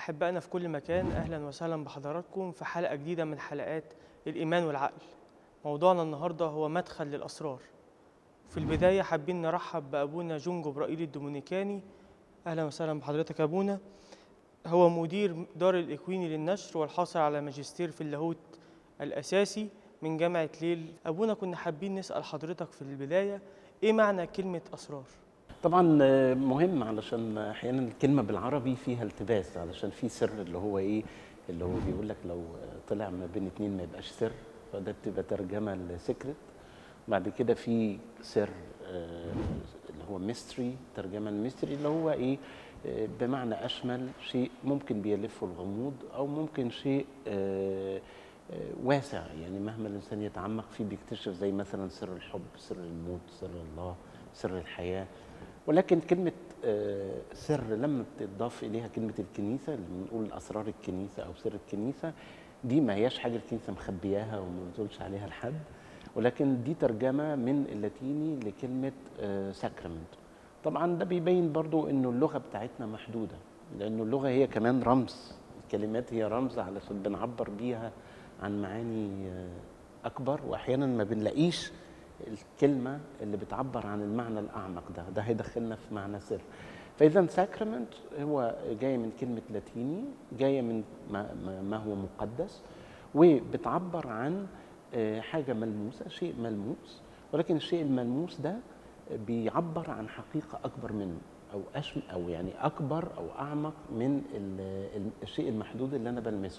أحبائنا في كل مكان أهلا وسهلا بحضراتكم في حلقة جديدة من حلقات الإيمان والعقل موضوعنا النهاردة هو مدخل للأسرار في البداية حابين نرحب بأبونا جون جبرائيل الدومينيكاني أهلا وسهلا بحضرتك يا أبونا هو مدير دار الإكويني للنشر والحاصل على ماجستير في اللاهوت الأساسي من جامعة ليل أبونا كنا حابين نسأل حضرتك في البداية إيه معنى كلمة أسرار؟ طبعا آه، مهم علشان احيانا الكلمه بالعربي فيها التباس علشان في سر اللي هو ايه اللي هو بيقول لك لو طلع ما بين اتنين ما يبقاش سر فده بتبقى ترجمه لسكرت بعد كده في سر آه، اللي هو ميستري ترجمه الميستري اللي هو ايه آه، بمعنى اشمل شيء ممكن بيلفه الغموض او ممكن شيء آه، آه، واسع يعني مهما الانسان يتعمق فيه بيكتشف زي مثلا سر الحب سر الموت سر الله سر الحياه ولكن كلمة آه، سر لما بتضاف إليها كلمة الكنيسة اللي بنقول أسرار الكنيسة أو سر الكنيسة دي ما هياش حاجة الكنيسة مخبياها وما بتقولش عليها لحد ولكن دي ترجمة من اللاتيني لكلمة ساكرامنت طبعا ده بيبين برضو إنه اللغة بتاعتنا محدودة لأنه اللغة هي كمان رمز الكلمات هي رمز علشان بنعبر بيها عن معاني آه، أكبر وأحيانا ما بنلاقيش الكلمة اللي بتعبر عن المعنى الأعمق ده ده هيدخلنا في معنى سر فإذا ساكرامنت هو جاي من كلمة لاتيني جاية من ما, ما- ما هو مقدس وبتعبر عن آه، حاجة ملموسة شيء ملموس ولكن الشيء الملموس ده بيعبر عن حقيقة أكبر منه أو أشم أو يعني أكبر أو أعمق من ال- ال- الشيء المحدود اللي أنا بلمسه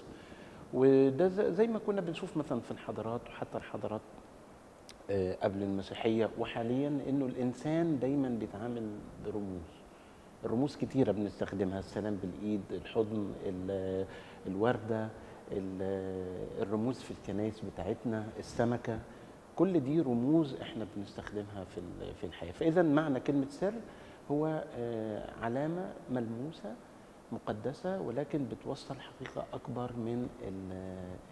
وده ز- زي ما كنا بنشوف مثلا في الحضارات وحتى الحضارات آه، قبل المسيحية وحاليا انه الانسان دايما بيتعامل برموز الرموز كتيرة بنستخدمها السلام بالايد الحضن ال- الوردة ال- الرموز في الكنائس بتاعتنا السمكة كل دي رموز احنا بنستخدمها في ال- في الحياة فاذا معنى كلمة سر هو آه، علامة ملموسة مقدسة ولكن بتوصل حقيقة أكبر من ال-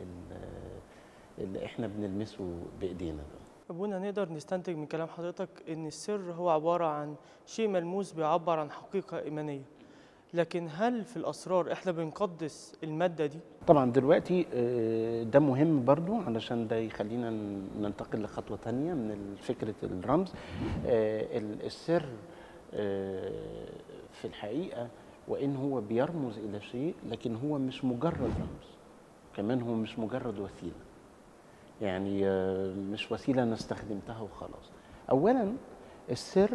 ال- اللي احنا بنلمسه بإيدينا ده. أبونا نقدر نستنتج من كلام حضرتك إن السر هو عبارة عن شيء ملموس بيعبر عن حقيقة إيمانية لكن هل في الأسرار إحنا بنقدس المادة دي؟ طبعا دلوقتي آه، ده مهم برضو علشان ده يخلينا ن- ننتقل لخطوة تانية من فكرة الرمز آه، ال- السر آه، في الحقيقة وإن هو بيرمز إلى شيء لكن هو مش مجرد رمز كمان هو مش مجرد وسيلة يعني آه، مش وسيلة أنا استخدمتها وخلاص أولا السر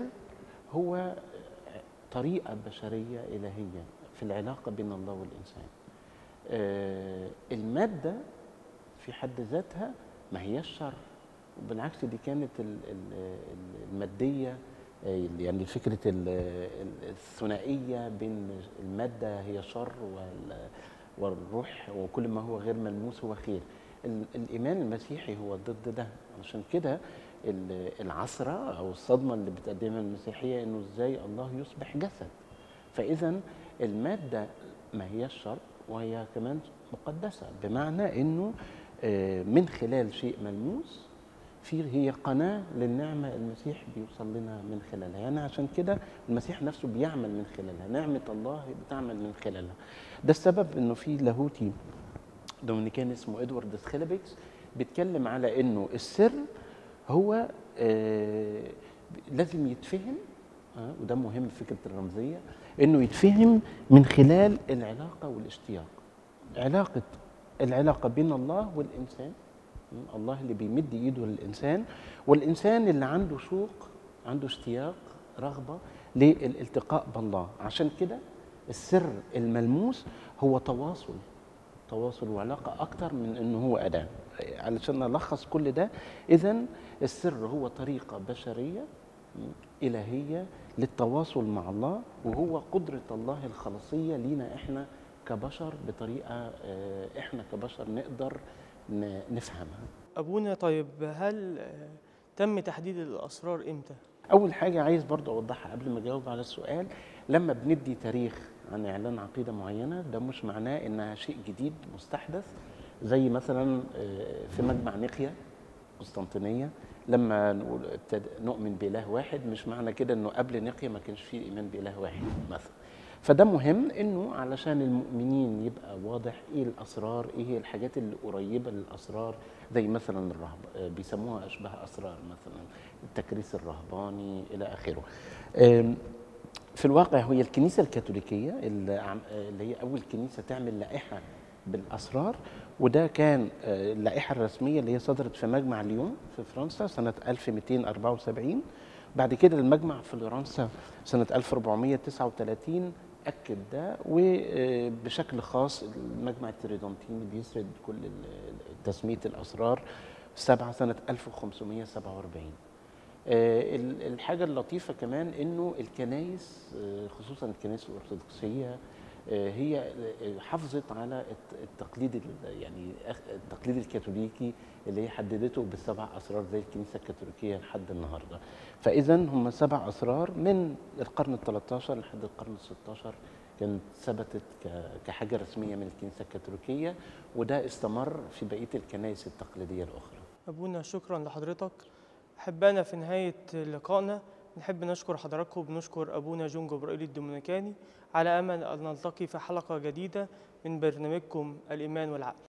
هو طريقة بشرية إلهية في العلاقة بين الله والإنسان آه، المادة في حد ذاتها ما هياش شر بالعكس دي كانت ال- ال- ال- المادية آه، يعني فكرة ال- ال- الثنائية بين المادة هي شر وال- والروح وكل ما هو غير ملموس هو خير ال- الإيمان المسيحي هو ضد ده عشان كده ال- العثرة أو الصدمة اللي بتقدمها المسيحية إنه إزاي الله يصبح جسد فإذا المادة ما هياش شر وهي كمان مقدسة بمعنى إنه آه، من خلال شيء ملموس في هي قناة للنعمة المسيح بيوصل لنا من خلالها يعني عشان كده المسيح نفسه بيعمل من خلالها نعمة الله بتعمل من خلالها ده السبب إنه في لاهوتي دومينيكان اسمه ادوارد سخيلبيكس بيتكلم على انه السر هو آه لازم يتفهم آه وده مهم في فكره الرمزيه انه يتفهم من خلال العلاقه والاشتياق علاقه العلاقه بين الله والانسان م، الله اللي بيمد ايده للانسان والانسان اللي عنده شوق عنده اشتياق رغبه للالتقاء بالله عشان كده السر الملموس هو تواصل تواصل وعلاقة أكتر من إنه هو أداة علشان نلخص كل ده إذا السر هو طريقة بشرية م، إلهية للتواصل مع الله وهو قدرة الله الخلاصية لينا إحنا كبشر بطريقة آه، إحنا كبشر نقدر ن- نفهمها أبونا طيب هل آه، تم تحديد الأسرار إمتى؟ أول حاجة عايز برضو أوضحها قبل ما أجاوب على السؤال لما بندي تاريخ عن إعلان عقيدة معينة ده مش معناه إنها شيء جديد مستحدث زي مثلا آه، في مجمع نقيا قسطنطينية لما نقول ابتد- نؤمن بإله واحد مش معنى كده إنه قبل نقيا ما كانش فيه إيمان بإله واحد مثلا فده مهم انه علشان المؤمنين يبقى واضح ايه الاسرار ايه هي الحاجات اللي قريبه للاسرار زي مثلا الرهب آه، بيسموها اشباه اسرار مثلا التكريس الرهباني الى اخره آم، في الواقع هي الكنيسه الكاثوليكيه اللي عم- آه، اللي هي اول كنيسه تعمل لائحه بالاسرار وده كان آه، اللائحه الرسميه اللي هي صدرت في مجمع ليون في فرنسا سنه 1274 بعد كده المجمع في فرنسا سنه 1439 اكد ده وبشكل خاص المجمع التريدونتيني بيسرد كل ال- تسميه الاسرار سبعة سنه 1547 آه، ال- الحاجة اللطيفة كمان انه الكنايس آه، خصوصا الكنائس الارثوذكسية آه، هي آه، حافظت على الت- التقليد ال- يعني أخ- التقليد الكاثوليكي اللي هي حددته بالسبع اسرار زي الكنيسة الكاثوليكية لحد النهارده. فاذا هم سبع اسرار من القرن ال 13 لحد القرن ال 16 كانت ثبتت ك- كحاجة رسمية من الكنيسة الكاثوليكية وده استمر في بقية الكنائس التقليدية الأخرى. أبونا شكرا لحضرتك أحبائنا في نهاية لقائنا نحب نشكر حضراتكم بنشكر أبونا جون جبرائيل الدومينيكاني على أمل أن نلتقي في حلقة جديدة من برنامجكم الإيمان والعقل